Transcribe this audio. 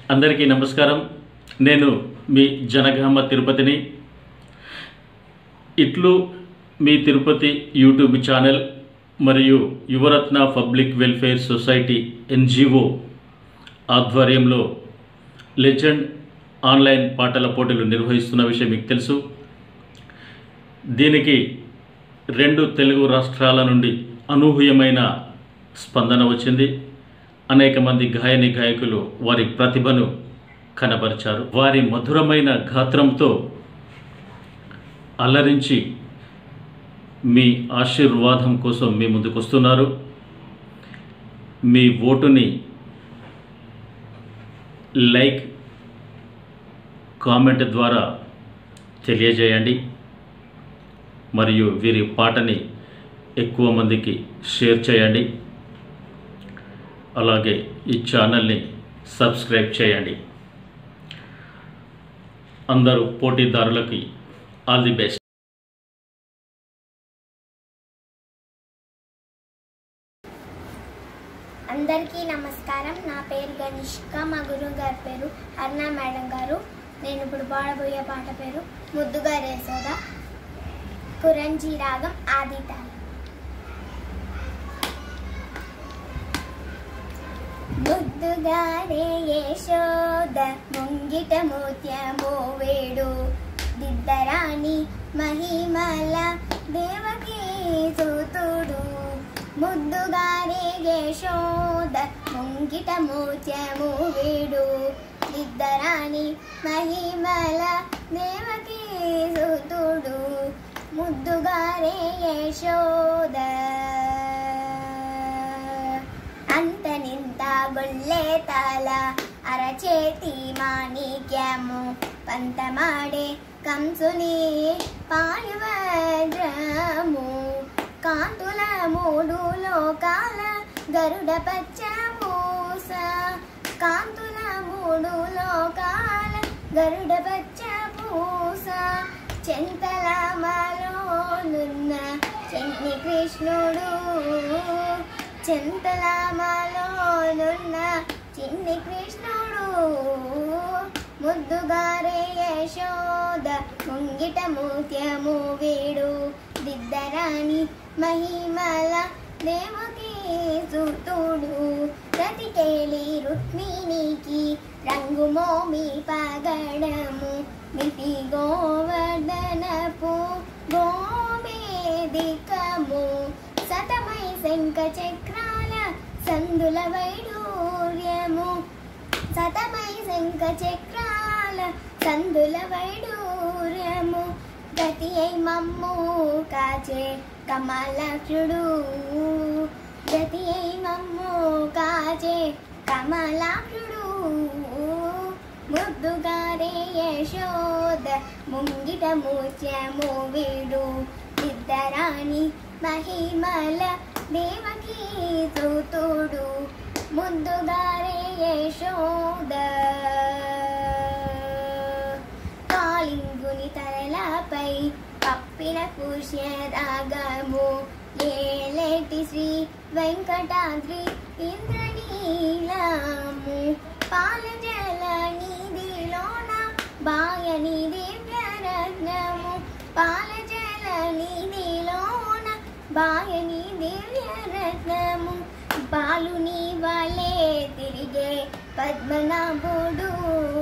అందరికీ నమస్కారం నేను మీ జనగామ తిరుపతిని ఇట్లు మీ తిరుపతి యూట్యూబ్ ఛానల్ మరియు Yuvaratna public welfare society NGO ఆధ్వర్యంలో లెజెండ్ ఆన్లైన్ పాటల పోటీలు నిర్వహిస్తున్న విషయం మీకు తెలుసు దీనికి రెండు తెలుగు రాష్ట్రాల నుండి అనూహ్యమైన స్పందన వచ్చింది అనేక మంది గాయని గాయకులు వారి ప్రతిభను కనబరిచారు వారి మధురమైన గాత్రంతో అల్లరించి మీ ఆశీర్వాదం కోసం మీ ముందుకు వస్తున్నారు మీ ఓటుని లైక్ కామెంట్ ద్వారా తెలియజేయండి మరియు వీరి పాటని ఎక్కువ మందికి షేర్ చేయండి అలాగే ఈ ఛానల్ని సబ్స్క్రైబ్ చేయండి అందరూ పోటీదారులకి ఆల్ ది బెస్ట్ అందరికీ నమస్కారం నా పేరు గనిష్క మా గురువు గారి పేరు అరుణ మేడం గారు నేను ఇప్పుడు పాడబోయే పాట పేరు ముద్దుగా రేసోద కురంజీ రాగం ఆదితాళం ముద్దుగా రే యశోద ముంగిట ముత్యము వేడు దిద్దరాణి మహిమల దేవకీ సూతుడు ముద్దుగా రే యశోద ముంగిట ముత్యము వేడు దిద్దరాణి మహిమల దేవకీ సూతుడు ముద్దుగా రే యశోద అంత నింత గొల్లే తల అరచేతి మాణిక్యము పంతమాడే కంసుని పాయువజ్రము కాంతుల మూడు లోకాల గరుడ పచ్చమూస కాంతుల మూడు లోకాల గరుడ పచ్చమూస చెంతలమలోనున్న చెన్ని కృష్ణుడు చింతలామలోనున్న చిన్ని కృష్ణుడు ముద్దుగారే యశోద ముంగిట ముత్యము వీడు దిద్దరాణి మహిమల దేవకి సుతుడు ప్రతికేళి రుక్మిణికి రంగు మోమి పగడము మితి గోవర్ధనపు గోమేదికము సతమై శంఖ చక్రాల సందుల వైడూర్యము సతమై శంఖ చక్రాల సందుల వైడూర్యము గతి అయి మమ్ము కాచే కమలాక్షుడు గతి అయి మమ్ము కాచే కమలాక్షుడు ముద్దుగారే యశోద ముంగిట ముత్యము వీడు ఇద్దరాణి మహిమల దేవకీ సూతుడు ముద్దుగారే యశోద కాళింగుని తరలపై కప్పిన కుష్యరాగము ఏలేటి శ్రీ వెంకటాద్రి ఇంద్రనీలము పాలజల నిధిలోన బాయని దివ్యరత్నము పాలజల నిధిలోన బాయని దివ్యరత్నము బాలుని వలే తిరిగే పద్మనాభుడు